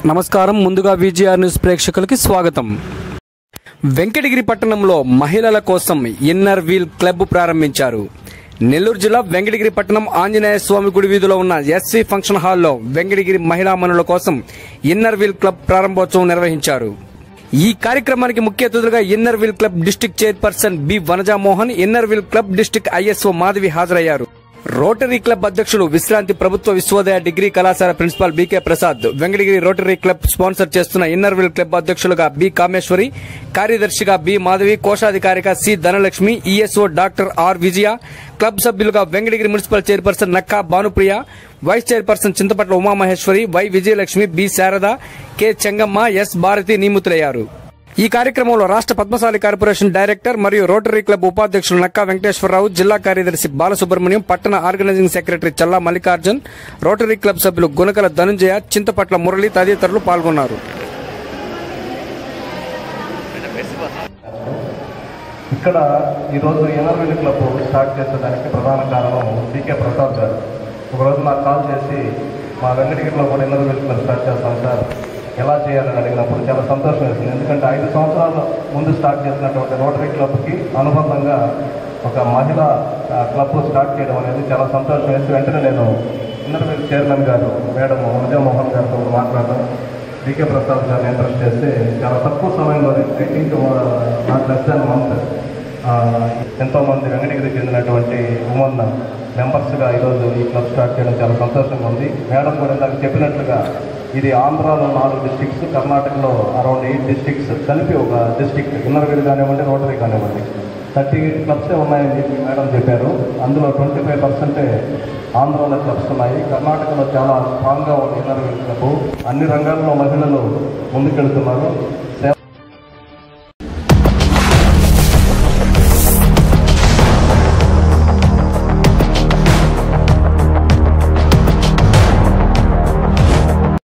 నమస్కారం ముందుగా VGR news ప్రేక్షకులకి స్వాగతం వెంకటగిరి పట్టణంలో మహిళల కోసం ఇన్నర్ వీల్ క్లబ్ ప్రారంభించారు నెల్లూరు జిల్లా వెంకటగిరి పట్టణం ఆంజనేయ స్వామి గుడి వీధిలో ఉన్న ఎస్సీ ఫంక్షన్ హాల్లో వెంకటగిరి మహిళా మనుల కోసం ఇన్నర్ వీల్ క్లబ్ ప్రారంభోత్సవం నిర్వహించారు ఈ కార్యక్రమానికి ముఖ్య అతిథులుగా inner wheel club district chairperson B Vanaja Mohan inner wheel club district ISO Madhavi హాజరయ్యారు రోటరీ క్లబ్ అధ్యక్షులు విశ్రాంతి ప్రభుత్వ విశ్వోదయ డిగ్రీ కళాశాల principal B K Prasad Venkatagiri rotary club sponsor చేస్తున్న ఇన్నర్ వీల్ క్లబ్ అధ్యక్షులుగా బి కామేశ్వరి కార్యదర్శిగా బి మాధవి కోశాధికారిగా C Dhanalakshmi E S O doctor R Vijaya club సభ్యులుగా Venkatagiri municipal chairperson Nakka Bhanupriya vice chairperson Chintapatla Umamaheswari Y Vijayalakshmi B Sharada K Chengamma S Bharati నియమితులయ్యారు ఈ కార్యక్రమంలో రాష్ట్ర పద్మశాలి కార్పొరేషన్ డైరెక్టర్ మరియు రోటరీ క్లబ్ ఉపాధ్యక్షులు నక్కా వెంకటేశ్వరరావు జిల్లా కార్యదర్శి బాలసుబ్రహ్మణ్యం పట్టణ organizing secretary Challa Mallikarjun rotary club సభ్యులు గునకల ధనుంజయ చింతపట్ల మురళి తదితరులు పాల్గొన్నారు ఇక్కడ ఈరోజు ఎనర్వెల్ క్లబ్ స్టార్ట్ చేసేదానికి ప్రధాన కారణం డికే ప్రసాద్ గారు ఒకరోజు నాకు కాల్ చేసి మా వెంకటగిరిలో కూడా ఎనర్వెల్ క్లబ్ స్టార్ట్ చేస్తాం సార్ ఎలా చేయాలని అడిగినప్పుడు చాలా సంతోషం వేసింది ఎందుకంటే ఐదు సంవత్సరాల ముందు స్టార్ట్ చేసినటువంటి రోటరీ క్లబ్కి అనుబంధంగా ఒక మహిళా ఆ, క్లబ్ స్టార్ట్ చేయడం అనేది చాలా సంతోషం వేసి వెంటనే నేను ఎనర్వెల్ చైర్మన్ గారు మేడం మోహన్ గారితో మాట్లాడడం డికే ప్రసాద్ గారిని ఇంట్రెస్ట్ చేస్తే చాలా తక్కువ సమయంలో I think not less than month ఎంతోమంది వెంకటగిరికి చెందినటువంటి ఉమెన్ మెంబర్స్గా ఈరోజు ఈ క్లబ్ స్టార్ట్ చేయడం చాలా సంతోషంగా ఉంది మేడం కూడా నాకు చెప్పినట్లుగా ఇది ఆంధ్రాలో నాలుగు డిస్ట్రిక్ట్స్ కర్ణాటకలో అరౌండ్ ఎయిట్ డిస్ట్రిక్ట్స్ కలిపి ఒక డిస్ట్రిక్ట్ ఇన్నర్వీల్ కానివ్వండి రోటరీ కానివ్వండి థర్టీ ఎయిట్ క్లబ్సే ఉన్నాయని చెప్పి మేడం చెప్పారు అందులో ట్వంటీ ఫైవ్ పర్సెంటే ఆంధ్రాలో క్లబ్స్ ఉన్నాయి కర్ణాటకలో చాలా స్ట్రాంగ్గా ఉంది ఇన్నర్ క్లబ్ అన్ని రంగాల్లో మహిళలు ముందుకెళ్తున్నారు సేవ